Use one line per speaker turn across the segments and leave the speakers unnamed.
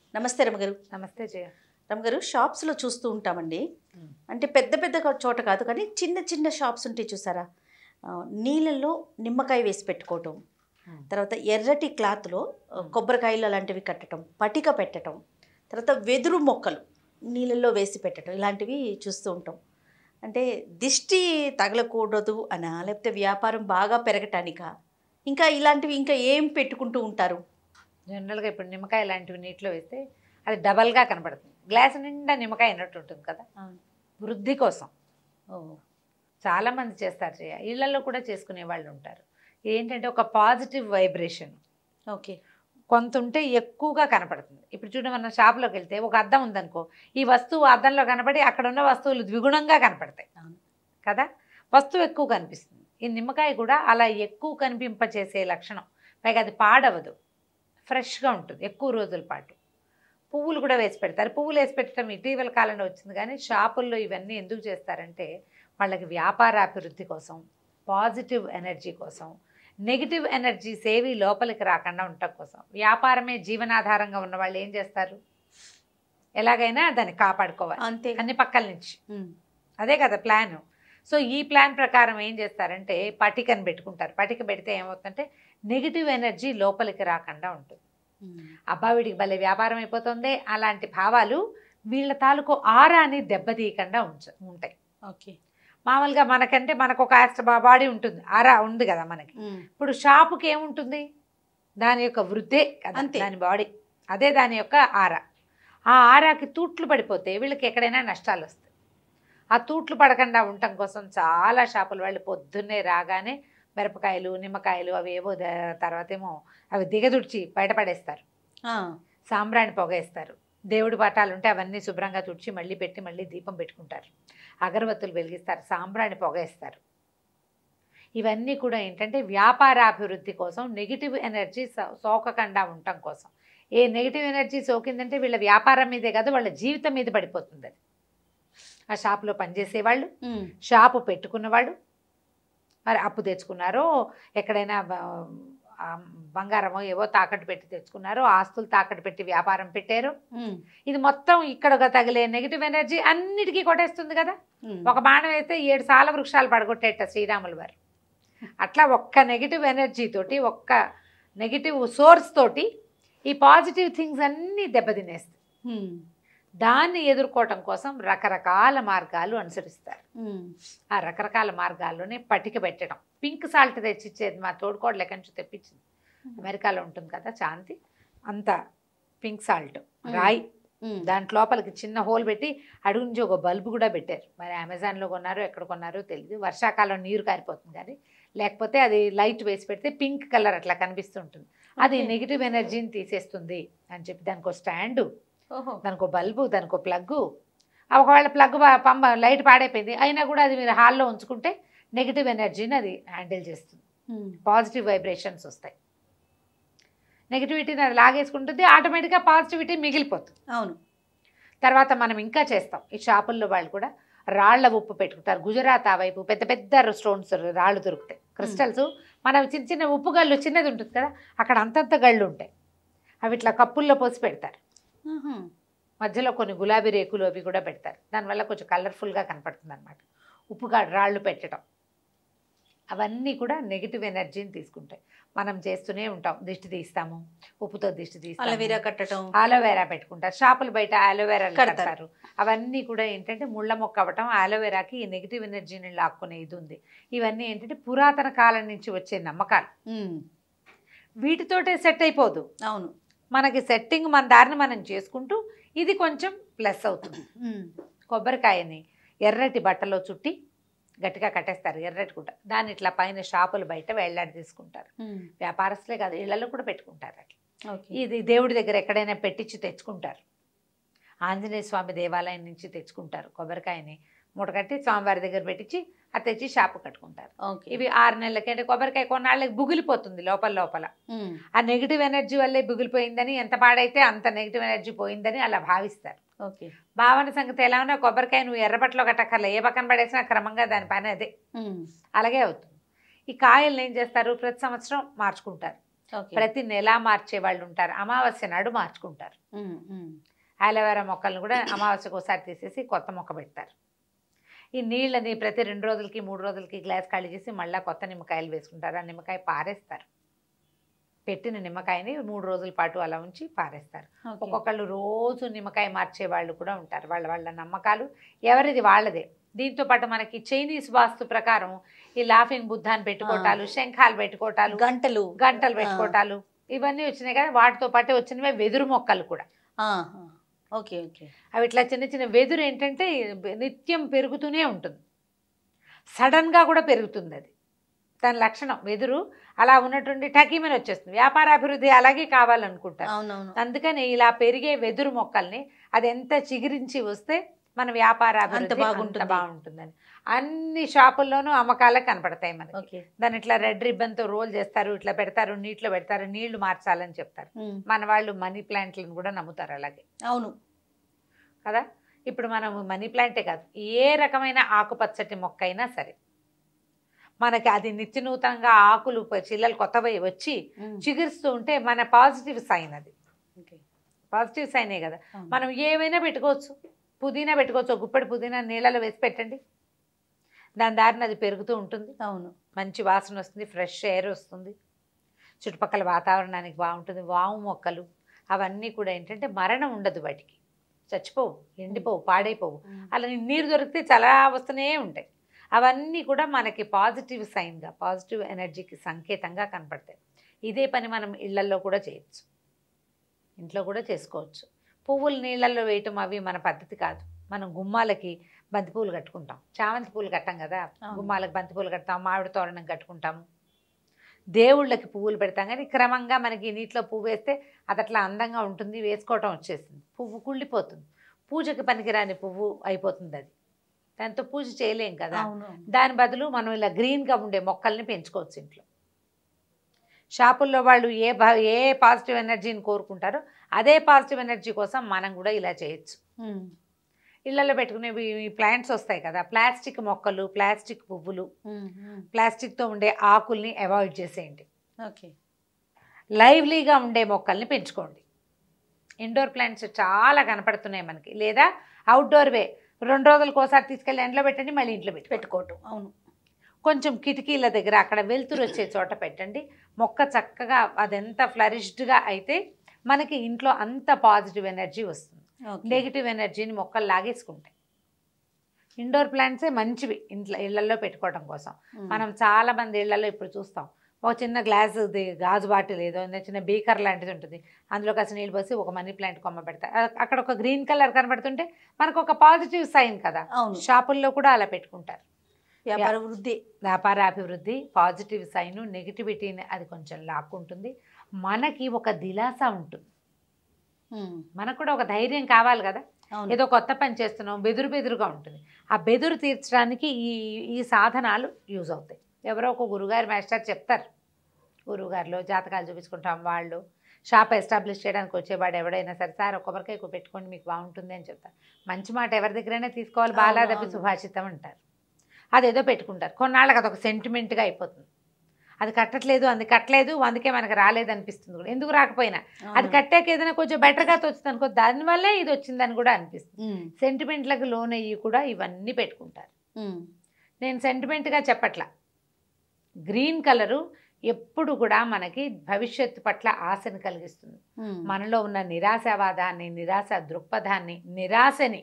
నమస్తే రమగారు
నమస్తే జయ
రమగారు షాప్స్లో చూస్తూ ఉంటామండి
మ్మ్.
అంటే పెద్ద పెద్ద కా- చోట కాదు కానీ చిన్న చిన్న షాప్స్ ఉంటాయి చూసారా ఆ, నీళ్ళల్లో నిమ్మకాయ వేసి పెట్టుకోవటం
మ్మ్.
తర్వాత ఎర్రటి క్లాత్లో ఆ, కొబ్బరికాయలు అలాంటివి కట్టడం పటిక పెట్టడం తర్వాత వెదురు మొక్కలు నీళ్ళల్లో వేసి పెట్టడం ఇలాంటివి చూస్తూ ఉంటాం అంటే దిష్టి తగలకూడదు అనా లేకపోతే వ్యాపారం బాగా పెరగటానికా ఇంకా ఇలాంటివి ఇంకా ఏం పెట్టుకుంటూ ఉంటారు
జనరల్గా ఇప్పుడు నిమ్మకాయ లాంటివి నీటిలో వేస్తే అది డబల్గా కనపడుతుంది గ్లాస్ నిండా నిమ్మకాయ అయినట్టు ఉంటుంది కదా వృద్ధి కోసం
ఓ
చాలామంది చేస్తారు జయ ఇళ్లలో కూడా చేసుకునే వాళ్ళు ఉంటారు ఏంటంటే ఒక పాజిటివ్ వైబ్రేషన్
ఓకే
కొంత ఉంటే ఎక్కువగా కనపడుతుంది ఇప్పుడు చూడండి మన షాప్లోకి వెళ్తే ఒక అద్దం ఉందనుకో ఈ వస్తువు అద్దంలో కనపడి అక్కడ ఉన్న వస్తువులు ద్విగుణంగా కనపడతాయి
అవును.
కదా వస్తువు ఎక్కువ కనిపిస్తుంది ఈ నిమ్మకాయ కూడా అలా ఎక్కువ కనిపింపచేసే లక్షణం పైగా అది పాడవదు ఫ్రెష్గా ఉంటుంది ఎక్కువ రోజుల పాటు పువ్వులు కూడా వేసి పెడతారు పువ్వులు వేసి పెట్టడం ఇటీవల కాలంలో వచ్చింది కానీ షాపుల్లో ఇవన్నీ ఎందుకు చేస్తారంటే వాళ్ళకి వ్యాపారాభివృద్ధి కోసం పాజిటివ్ ఎనర్జీ కోసం నెగిటివ్ ఎనర్జీస్ ఏవి లోపలికి రాకుండా ఉండటం కోసం వ్యాపారమే జీవనాధారంగా ఉన్న వాళ్ళు ఏం చేస్తారు ఎలాగైనా దాన్ని కాపాడుకోవాలి
అంతే
అన్ని పక్కల నుంచి
ఉమ్.
అదే కదా ప్లాన్ సో ఈ ప్లాన్ ప్రకారం ఏం చేస్తారంటే పటికని పెట్టుకుంటారు పటిక పెడితే ఏమవుతుందంటే నెగిటివ్ ఎనర్జీ లోపలికి రాకుండా ఉంటుంది
ఉమ్.
అబ్బా వీడికి భలే వ్యాపారం అయిపోతుంది అలాంటి భావాలు వీళ్ళ తాలూకు ఆరాని దెబ్బతీయకుండా ఉంచ ఉంటాయి
ఓకే
మామూలుగా మనకంటే మనకు ఒక ఆస్ట్ర బాడీ ఉంటుంది ఆరా ఉంది కదా మనకి
ఉమ్.
ఇప్పుడు షాపుకి ఏముంటుంది దాని యొక్క వృద్ధే కదా
అంతే.
దాని బాడీ అదే దాని యొక్క ఆర ఆ ఆరాకి తూట్లు పడిపోతే వీళ్ళకి ఎక్కడైనా నష్టాలు వస్తాయి ఆ తూట్లు పడకుండా ఉండటం కోసం చాలా షాపుల వాళ్ళు పొద్దున్నే రాగానే మిరపకాయలు నిమ్మకాయలు అవి ఏవో ద- తర్వాత ఏమో అవి దిగదుడిచి బయటపడేస్తారు
ఆ.
సాంబ్రాణి పొగేస్తారు దేవుడి పటాలు ఉంటే అవన్నీ శుభ్రంగా తుడిచి మళ్ళీ పెట్టి మళ్ళీ దీపం పెట్టుకుంటారు అగరబత్తులు వెలిగిస్తారు సాంబ్రాణి పొగేస్తారు ఇవన్నీ కూడా ఏంటంటే వ్యాపారాభివృద్ధి కోసం నెగిటివ్ ఎనర్జీ సో- సోకకుండా ఉండటం కోసం ఏ నెగిటివ్ ఎనర్జీ సోకిందంటే వీళ్ళ వ్యాపారం మీదే కాదు వాళ్ళ జీవితం మీద పడిపోతుంది అది ఆ షాప్లో పనిచేసేవాళ్ళు
ఉమ్.
షాపు పెట్టుకున్నవాడు మరి అప్పు తెచ్చుకున్నారో ఎక్కడైనా బ- ఆ బంగారమో ఏవో తాకట్టు పెట్టి తెచ్చుకున్నారో ఆస్తులు తాకట్టు పెట్టి వ్యాపారం పెట్టారు
ఉమ్.
ఇది మొత్తం ఇక్కడ తగిలే నెగిటివ్ ఎనర్జీ అన్నిటికీ కొట్టేస్తుంది కదా
ఉమ్.
ఒక బాణం వేస్తే ఏడు సాల వృక్షాలు పడగొట్టేట శ్రీరాములు వారు అట్లా ఒక్క నెగిటివ్ ఎనర్జీ తోటి ఒక్క నెగిటివ్ సోర్స్ తోటి ఈ పాజిటివ్ థింగ్స్ అన్నీ దెబ్బతినేస్తాయి
ఉమ్.
దాన్ని ఎదుర్కోవటం కోసం రకరకాల మార్గాలు అనుసరిస్తారు
ఉమ్.
ఆ రకరకాల మార్గాల్లోనే పటిక పెట్టడం పింక్ సాల్ట్ తెచ్చిచ్చేది మా తోడుకోడలు ఎక్కడి నుంచి తెప్పించింది అమెరికాలో ఉంటుంది కదా శాంతి అంత పింక్ సాల్ట్ రాయి
ఉమ్.
దాంట్ లోపలికి చిన్న హోల్ పెట్టి అడుగు నుంచి ఒక బల్బు కూడా పెట్టారు మరి అమెజాన్లో కొన్నారో ఎక్కడ కొన్నారో తెలియదు వర్షాకాలం నీరు కారిపోతుంది కానీ లేకపోతే అది లైట్ వేసి పెడితే పింక్ కలర్ అట్లా కనిపిస్తుంటుంది అది
Okay.
నెగిటివ్ ఎనర్జీని తీసేస్తుంది అని చెప్పి దానికి ఒక స్టాండు
ఓహో
దానికి ఒక బల్బు దానికి ఒక ప్లగ్గు ఒకవేళ ప్లగ్ పంప లైట్ పాడైపోయింది అయినా కూడా అది మీరు హాల్లో ఉంచుకుంటే నెగిటివ్ ఎనర్జీని అది హ్యాండిల్ చేస్తుంది
ఉమ్.
పాజిటివ్ వైబ్రేషన్స్ వస్తాయి నెగిటివిటీని అది లాగేసుకుంటుంది ఆటోమేటిక్గా పాజిటివిటీ మిగిలిపోతుంది
అవును
తర్వాత మనం ఇంకా చేస్తాం ఈ షాపుల్లో వాళ్ళు కూడా రాళ్ల ఉప్పు పెట్టుకుంటారు గుజరాత్ ఆ వైపు పెద్ద పెద్ద స్టోన్స్ రాళ్ళు దొరుకుతాయి క్రిస్టల్స్ మన చిన్న చిన్న ఉప్పు గళ్ళు చిన్నది ఉంటుంది కదా అక్కడ అంతంత గళ్ళు ఉంటాయి అవి ఇట్లా కప్పుల్లో పోసి పెడతారు
ఆహా.
మధ్యలో కొన్ని గులాబీ రేకులు అవి కూడా పెడతారు దానివల్ల కొంచెం కలర్ఫుల్గా కనపడుతుంది అనమాట ఉప్పుగా రాళ్ళు పెట్టడం అవన్నీ కూడా నెగిటివ్ ఎనర్జీని తీసుకుంటాయి మనం చేస్తూనే ఉంటాం దిష్టి తీస్తాము ఉప్పుతో దిష్టి తీస్తాము
అలవీరా కట్టడం
ఆలోవేరా పెట్టుకుంటారు షాపులు బయట ఆలోవేరా
కడతారు.
కడతారు అవన్నీ కూడా ఏంటంటే ముళ్ళ మొక్క అవ్వటం ఆలోవేరాకి ఈ నెగిటివ్ ఎనర్జీని లాక్కునే ఇది ఉంది ఇవన్నీ ఏంటంటే పురాతన కాలం నుంచి వచ్చే నమ్మకాలు
ఉమ్.
వీటితోటే సెట్ అయిపోదు
అవును
మనకి సెట్టింగ్ మన దారిని మనం చేసుకుంటూ ఇది కొంచెం ప్లస్ అవుతుంది
ఉమ్.
కొబ్బరికాయని ఎర్రటి బట్టలో చుట్టి గట్టిగా కట్టేస్తారు ఎర్రటి గుడ్డ దాన్ని ఇట్లా పైన షాపులు బయట వేలాడి తీసుకుంటారు
ఉమ్.
వ్యాపారస్తులే కాదు ఇళ్లలో కూడా పెట్టుకుంటారు అట్లా
ఓకే
ఇది దేవుడి దగ్గర ఎక్కడైనా పెట్టించి తెచ్చుకుంటారు ఆంజనేయ స్వామి దేవాలయం నుంచి తెచ్చుకుంటారు కొబ్బరికాయని మూట కట్టి స్వామివారి దగ్గర పెట్టించి అది తెచ్చి షాపు కట్టుకుంటారు
ఓకే
ఇవి ఆరు నెలలకి అంటే కొబ్బరికాయ కొన్నాళ్ళకి బుగిలిపోతుంది లోపల లోపల
ఉమ్.
ఆ నెగిటివ్ ఎనర్జీ వల్లే బుగిలిపోయిందని ఎంత పాడైతే అంత నెగిటివ్ ఎనర్జీ పోయిందని అలా భావిస్తారు
ఓకే
భావన సంగతి ఎలా ఉన్నా కొబ్బరికాయ నువ్వు ఎర్రబట్టలో కట్టక్కర్లే ఏ పక్కన పడేసినా క్రమంగా దాని పని అదే
ఉమ్.
అలాగే అవుతుంది ఈ కాయల్ని ఏం చేస్తారు ప్రతి సంవత్సరం మార్చుకుంటారు
ఓకే
ప్రతి నెల మార్చే వాళ్ళు ఉంటారు అమావాస్య నాడు మార్చుకుంటారు
ఉమ్, ఉమ్.
ఆలోవేరా మొక్కలను కూడా అమావాస్యకు ఒకసారి తీసేసి కొత్త మొక్క పెడతారు ఈ నీళ్ళని ప్రతి రెండు రోజులకి మూడు రోజులకి గ్లాస్ ఖాళీ చేసి మళ్ళీ కొత్త నిమ్మకాయలు వేసుకుంటారు ఆ నిమ్మకాయ పారేస్తారు పెట్టిన నిమ్మకాయని మూడు రోజుల పాటు అలా ఉంచి పారేస్తారు
ఓకే.
ఒక్కొక్కళ్ళు రోజు నిమ్మకాయ మార్చే వాళ్ళు కూడా ఉంటారు వాళ్ళ వాళ్ళ నమ్మకాలు ఎవరిది వాళ్ళదే దీంతో పాటు మనకి చైనీస్ వాస్తు ప్రకారం ఈ లాఫింగ్ బుద్ధాన్ని పెట్టుకోవటాలు శంఖాలు పెట్టుకోవటాలు
గంటలు
గంటలు పెట్టుకోవటాలు ఇవన్నీ వచ్చినాయి కదా వాటితో పాటు వచ్చినవే వెదురు మొక్కలు కూడా
ఆహా. ఓకే ఓకే
అవి ఇట్లా చిన్న చిన్న వెదురు ఏంటంటే నిత్యం పెరుగుతూనే ఉంటుంది సడన్గా కూడా పెరుగుతుంది అది దాని లక్షణం వెదురు అలా ఉన్నటువంటి టకీమని వచ్చేస్తుంది వ్యాపారాభివృద్ధి అలాగే కావాలనుకుంటారు
అవునవును
అందుకని ఇలా పెరిగే వెదురు మొక్కల్ని అది ఎంత చిగురించి వస్తే మన వ్యాపారాభివృద్ధి
అంత
అంత
బాగుంటుంది.
బాగుంటుందని అన్ని షాపుల్లోనూ అమ్మకాలకు కనపడతాయి మనకి
ఓకే
దాన్ని ఇట్లా రెడ్ రిబ్బన్తో రోల్ చేస్తారు ఇట్లా పెడతారు నీటిలో పెడతారు నీళ్లు మార్చాలని చెప్తారు
ఉమ్.
మన వాళ్ళు మనీ ప్లాంట్లను కూడా నమ్ముతారు అలాగే
అవును
కదా ఇప్పుడు మనం మనీ ప్లాంటే కాదు ఏ రకమైన ఆకుపచ్చటి మొక్క అయినా సరే మనకి అది నిత్య నూతనంగా ఆకులు ప- చిల్లలు కొత్తవి వచ్చి
ఉమ్.
చిగురుస్తూ ఉంటే మన పాజిటివ్ సైన్ అది
ఓకే.
పాజిటివ్ సైనే కదా
అవును.
మనం ఏవైనా పెట్టుకోవచ్చు పుదీనా పెట్టుకోవచ్చు ఒక గుప్పెడు పుదీనా నీళ్ళలో వేసి పెట్టండి దాని దారిన అది పెరుగుతూ ఉంటుంది
అవును
మంచి వాసన వస్తుంది ఫ్రెష్ ఎయిర్ వస్తుంది చుట్టుపక్కల వాతావరణానికి బాగుంటుంది వాము మొక్కలు అవన్నీ కూడా ఏంటంటే మరణం ఉండదు వాటికి చచ్చిపోవు ఎండిపోవు పాడైపోవు
ఉమ్.
అలా నీరు దొరికితే చాలా వస్తూనే ఉంటాయి అవన్నీ కూడా మనకి పాజిటివ్ సైన్గా పాజిటివ్ ఎనర్జీకి సంకేతంగా కనపడతాయి ఇదే పని మనం ఇళ్లల్లో కూడా చేయొచ్చు ఇంట్లో కూడా చేసుకోవచ్చు పువ్వులు నీళ్ళల్లో వేయటం అవి మన పద్ధతి కాదు మనం గుమ్మాలకి బంతి పూలు కట్టుకుంటాం చామంతి పూలు కట్టాం కదా
అవును.
గుమ్మాలకు బంతి పూలు కడతాం మామిడి తోరణం కట్టుకుంటాము దేవుళ్ళకి పువ్వులు పెడతాం కానీ క్రమంగా మనకి నీటిలో పువ్వు వేస్తే అది అట్లా అందంగా ఉంటుంది వేసుకోవటం వచ్చేసింది పువ్వు కుళ్ళిపోతుంది పూజకి పనికిరాని పువ్వు అయిపోతుంది అది దాంతో పూజ చేయలేం కదా
అవును
దాని బదులు మనం ఇలా గ్రీన్గా ఉండే మొక్కల్ని పెంచుకోవచ్చు ఇంట్లో షాపుల్లో వాళ్ళు ఏ భా ఏ పాజిటివ్ ఎనర్జీని కోరుకుంటారో అదే పాజిటివ్ ఎనర్జీ కోసం మనం కూడా ఇలా చేయొచ్చు
ఉమ్.
ఇళ్లలో పెట్టుకునేవి ప్లాంట్స్ వస్తాయి కదా ప్లాస్టిక్ మొక్కలు ప్లాస్టిక్ పువ్వులు
ఉమ్. ఉమ్.
ప్లాస్టిక్తో ఉండే ఆకుల్ని అవాయిడ్ చేసేయండి
ఓకే
లైవ్లీగా ఉండే మొక్కల్ని పెంచుకోండి ఇండోర్ ప్లాంట్స్ చాలా కనపడుతున్నాయి మనకి లేదా అవుట్డోర్వే రెండు రోజులకు ఒకసారి తీసుకెళ్ళి ఎండలో పెట్టండి మళ్ళీ ఇంట్లో పెట్టి
పెట్టుకోవటం అవును
కొంచెం కిటికీల దగ్గర అక్కడ వెలుతురు వచ్చే చోట పెట్టండి మొక్క చక్కగా అదెంత ఫ్లరిష్డ్గా అయితే మనకి ఇంట్లో అంత పాజిటివ్ ఎనర్జీ వస్తుంది
ఓకే.
నెగిటివ్ ఎనర్జీని మొక్కలు లాగేసుకుంటాయి ఇండోర్ ప్లాంట్సే మంచివి ఇంట్లో ఇళ్లలో పెట్టుకోవడం కోసం
ఉమ్.
మనం చాలా మంది ఇళ్లలో ఇప్పుడు చూస్తాం ఒక చిన్న గ్లాస్ గాజు బాటిల్ ఏదో ఉంది, చిన్న బీకర్ లాంటిది ఉంటుంది అందులో కాస్త నీళ్ళు పోసి ఒక మనీ ప్లాంట్ కొమ్మ పెడతారు అ- అక్కడ ఒక గ్రీన్ కలర్ కనబడుతుంటే మనకు ఒక పాజిటివ్ సైన్ కదా
అవును
షాపుల్లో కూడా అలా పెట్టుకుంటారు
వ్యాపార వృద్ధి
వ్యాపార అభివృద్ధి పాజిటివ్ సైన్ నెగిటివిటీని అది కొంచెం లాక్కుంటుంది మనకి ఒక దిలాస ఉంటుంది
ఉమ్.
మనకు కూడా ఒక ధైర్యం కావాలి కదా
అవును
ఏదో కొత్త పని చేస్తున్నాం బెదురు బెదురుగా ఉంటుంది ఆ బెదురు తీర్చడానికి ఈ ఈ సాధనాలు యూజ్ అవుతాయి ఎవరో ఒక గురుగారు మాస్టర్ చెప్తారు గురువుగారిలో జాతకాలు చూపించుకుంటాం వాళ్ళు షాప్ ఎస్టాబ్లిష్ చేయడానికి వచ్చేవాడు ఎవడైనా సరే సార్ ఒక కొబ్బరికాయ ఎక్కువ పెట్టుకోండి మీకు బాగుంటుంది అని చెప్తారు మంచి మాట ఎవరి దగ్గరైనా తీసుకోవాలి
అవును,
బాలాదపి
అవును.
సుభాషితం అంటారు అదేదో పెట్టుకుంటారు కొన్నాళ్ళకి అదొక సెంటిమెంట్గా అయిపోతుంది అది కట్టట్లేదు అది కట్టలేదు అందుకే మనకు రాలేదు అనిపిస్తుంది కూడా ఎందుకు రాకపోయినా అది
అవును.
కట్టాక ఏదైనా కొంచెం బెటర్గా తోచుతుంది అనుకో దానివల్లే ఇది వచ్చిందని కూడా అనిపిస్తుంది
ఉమ్.
సెంటిమెంట్లకు లోన్ అయ్యి కూడా ఇవన్నీ పెట్టుకుంటారు
ఉమ్.
నేను సెంటిమెంట్గా చెప్పట్లా గ్రీన్ కలరు ఎప్పుడు కూడా మనకి భవిష్యత్తు పట్ల ఆశను కలిగిస్తుంది
ఉమ్.
మనలో ఉన్న నిరాశావాదాన్ని నిరాశ దృక్పథాన్ని నిరాశని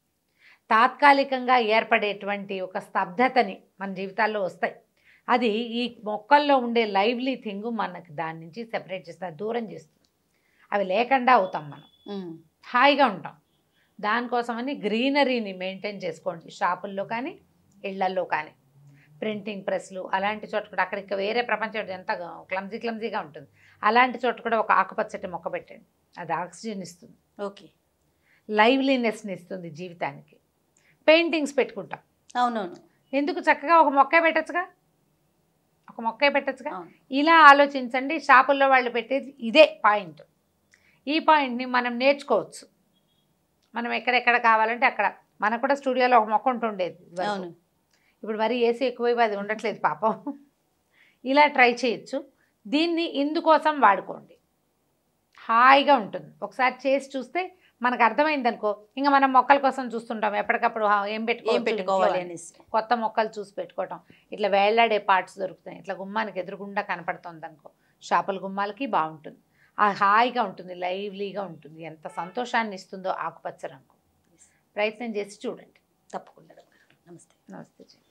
తాత్కాలికంగా ఏర్పడేటువంటి ఒక స్తబ్దతని మన జీవితాల్లో వస్తాయి అది ఈ మొక్కల్లో ఉండే లైవ్లీ థింగ్ మనకి దాని నుంచి సెపరేట్ చేస్తుంది దూరం చేస్తుంది అవి లేకుండా అవుతాం మనం
ఉమ్.
హాయిగా ఉంటాం దానికోసమని గ్రీనరీని మెయింటైన్ చేసుకోండి షాపుల్లో కానీ ఇళ్లల్లో కానీ ప్రింటింగ్ ప్రెస్లు అలాంటి చోట కూడా అక్కడ ఇంకా వేరే ప్రపంచం ఎంత క్లమ్జీ క్లమ్జీగా ఉంటుంది అలాంటి చోట కూడా ఒక ఆకుపచ్చటి మొక్క పెట్టండి అది ఆక్సిజన్ ఇస్తుంది
ఓకే
లైవ్లీనెస్ని ఇస్తుంది జీవితానికి పెయింటింగ్స్ పెట్టుకుంటాం
అవునవును
ఎందుకు చక్కగా ఒక మొక్క పెట్టచ్చుగా ఒక మొక్క పెట్టచ్చుగా
అవును
ఇలా ఆలోచించండి షాపుల్లో వాళ్ళు పెట్టేది ఇదే పాయింట్ ఈ పాయింట్ని మనం నేర్చుకోవచ్చు మనం ఎక్కడెక్కడ కావాలంటే అక్కడ మనకు కూడా స్టూడియోలో ఒక మొక్క ఉంటుండేది ఇదివరకు.
అవును
ఇప్పుడు మరి ఏసీ ఎక్కువైపు అది ఉండట్లేదు పాపం ఇలా ట్రై చేయొచ్చు దీన్ని ఇందుకోసం వాడుకోండి హాయిగా ఉంటుంది ఒకసారి చేసి చూస్తే మనకు అర్థమైంది అనుకో ఇంకా మనం మొక్కల కోసం చూస్తుంటాం ఎప్పటికప్పుడు "ఆ, ఏం
ఏం
పెట్టుకోవచ్చు
పెట్టుకోవాలి
ఇంట్లో అని."
అనేసి
కొత్త మొక్కలు చూసి పెట్టుకోవటం ఇట్లా వేళ్లాడే పార్ట్స్ దొరుకుతాయి ఇట్లా గుమ్మానికి ఎదురుగుండా కనపడుతుంది అనుకో షాపుల గుమ్మాలకి బాగుంటుంది ఆ హాయిగా ఉంటుంది లైవ్లీగా ఉంటుంది ఎంత సంతోషాన్ని ఇస్తుందో ఆకుపచ్చ రంగు ప్రయత్నం చేసి చూడండి
తప్పకుండా నమస్తే
నమస్తే జీ.